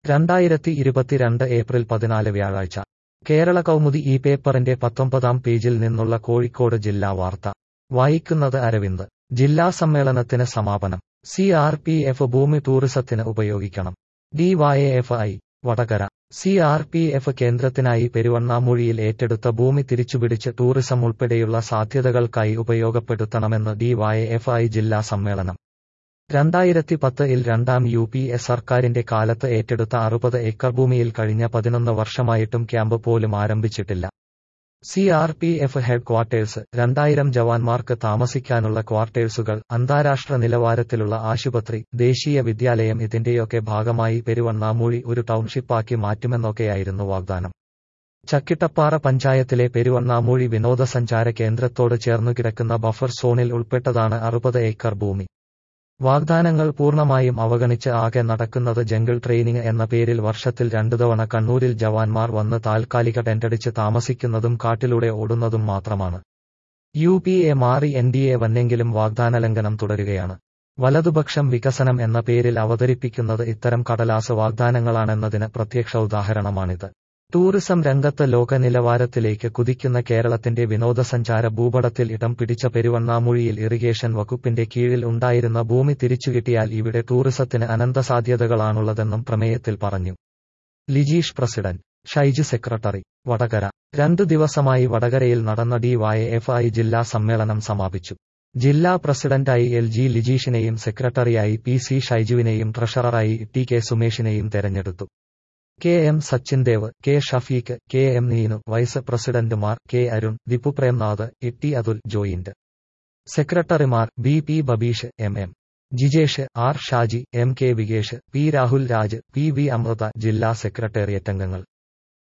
രണ്ടായിരത്തി ഇരുപത്തിരണ്ട് ഏപ്രിൽ പതിനാല് വ്യാഴാഴ്ച കേരള കൗമുദി ഈ പേപ്പറിന്റെ പത്തൊമ്പതാം പേജിൽ നിന്നുള്ള കോഴിക്കോട് ജില്ലാ വാർത്ത വായിക്കുന്നത് അരവിന്ദ് ജില്ലാ സമ്മേളനത്തിന് സമാപനം സി ആർ പി എഫ് ഭൂമി ടൂറിസത്തിന് ഉപയോഗിക്കണം D Y F I Vadakara C R P F കേന്ദ്രത്തിനായി പെരുവണ്ണാമൂഴിയിൽ ഏറ്റെടുത്ത ഭൂമി തിരിച്ചുപിടിച്ച് ടൂറിസം ഉൾപ്പെടെയുള്ള സാധ്യതകൾക്കായി ഉപയോഗപ്പെടുത്തണമെന്ന് ഡി വൈ എഫ് ഐ ജില്ലാ സമ്മേളനം രണ്ടായിരത്തി പത്തിൽ രണ്ടാം യു പി എ സർക്കാരിന്റെ കാലത്ത് ഏറ്റെടുത്ത അറുപത് ഏക്കർ ഭൂമിയിൽ കഴിഞ്ഞ പതിനൊന്ന് വർഷമായിട്ടും ക്യാമ്പ് പോലും ആരംഭിച്ചിട്ടില്ല C R P F headquarters രണ്ടായിരം ജവാന്മാർക്ക് താമസിക്കാനുള്ള ക്വാർട്ടേഴ്സുകൾ അന്താരാഷ്ട്ര നിലവാരത്തിലുള്ള ആശുപത്രി ദേശീയ വിദ്യാലയം ഇതിന്റെയൊക്കെ ഭാഗമായി പെരുവണ്ണാമൂഴി ഒരു ടൗൺഷിപ്പാക്കി മാറ്റുമെന്നൊക്കെയായിരുന്നു വാഗ്ദാനം ചക്കിട്ടപ്പാറ പഞ്ചായത്തിലെ പെരുവണ്ണാമൂഴി വിനോദസഞ്ചാര കേന്ദ്രത്തോട് ചേർന്നുകിടക്കുന്ന ബഫർ സോണിൽ ഉൾപ്പെട്ടതാണ് അറുപത് ഏക്കർ ഭൂമി വാഗ്ദാനങ്ങൾ പൂർണ്ണമായും അവഗണിച്ച് ആകെ നടക്കുന്നത് ജംഗിൾ ട്രെയിനിങ് എന്ന പേരിൽ വർഷത്തിൽ രണ്ടു തവണ കണ്ണൂരിൽ ജവാന്മാർ വന്ന് താൽക്കാലിക ടെന്റടിച്ച് താമസിക്കുന്നതും കാട്ടിലൂടെ ഓടുന്നതും മാത്രമാണ് യു പി എ മാറി എൻ ഡി എ വന്നെങ്കിലും വാഗ്ദാനലംഘനം തുടരുകയാണ് വലതുപക്ഷം വികസനം എന്ന പേരിൽ അവതരിപ്പിക്കുന്നത് ഇത്തരം കടലാസ് വാഗ്ദാനങ്ങളാണെന്നതിന് പ്രത്യക്ഷ ഉദാഹരണമാണിത് ടൂറിസം രംഗത്ത് ലോക നിലവാരത്തിലേക്ക് കുതിക്കുന്ന കേരളത്തിന്റെ വിനോദസഞ്ചാര ഭൂപടത്തിൽ ഇടം പിടിച്ച പെരുവണ്ണാമൂഴിയിൽ ഇറിഗേഷൻ വകുപ്പിന്റെ കീഴിൽ ഉണ്ടായിരുന്ന ഭൂമി തിരിച്ചുകിട്ടിയാൽ ഇവിടെ ടൂറിസത്തിന് അനന്ത സാധ്യതകളാണുള്ളതെന്നും പ്രമേയത്തിൽ പറഞ്ഞു ലിജീഷ് പ്രസിഡന്റ് ഷൈജ് സെക്രട്ടറി വടകര രണ്ടു ദിവസമായി വടകരയിൽ നടന്ന ഡി വൈ എഫ് ഐ ജില്ലാ സമ്മേളനം സമാപിച്ചു ജില്ലാ പ്രസിഡന്റായി എൽ ജി ലിജീഷിനെയും സെക്രട്ടറിയായി പി സി ഷൈജുവിനെയും ട്രഷററായി ടി കെ സുമേഷിനെയും തെരഞ്ഞെടുത്തു K M Sachin Dev K Shafeeq K M Neenu vice പ്രസിഡന്റുമാർ K Arun Dipu Premnath E T Athul joint സെക്രട്ടറിമാർ B P Babeesh M M Jijesh R Shaji M K Vikesh P Rahul Raj P V Amritha ജില്ലാ സെക്രട്ടേറിയറ്റ് അംഗങ്ങൾ